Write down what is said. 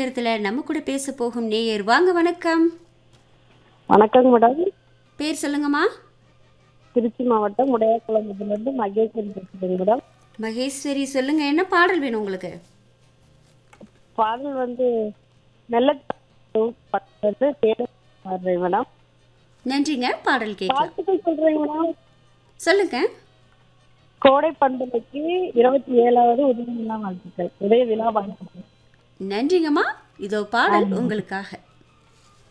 நேரத்தில் நம்ம கூட பேச போகும் நேயர் வாங்க வணக்கம் வணக்கங்க மேடம் பேர் சொல்லுங்கம்மா திருச்சி மாவட்டம் உடையாக்குளம்புலேருந்து மகேஸ்வரி பேசுகிறேங்க மேடம் மகேஸ்வரி சொல்லுங்க என்ன பாடல் வேணும் உங்களுக்கு பாடல் வந்து நல்ல வந்து தேட பாடுறேன் மேடம் நன்றிங்க பாடல் கேட்கலாம் வாழ்த்துக்கள் சொல்றேங்க மேடம் சொல்லுங்க கோடை பண்பலைக்கு இருபத்தி ஏழாவது உதய விழா வாழ்த்துக்கள் உதய விழா வாழ்த்துக்கள் நன்றிங்கம்மா இதோ பாடல் உங்களுக்காக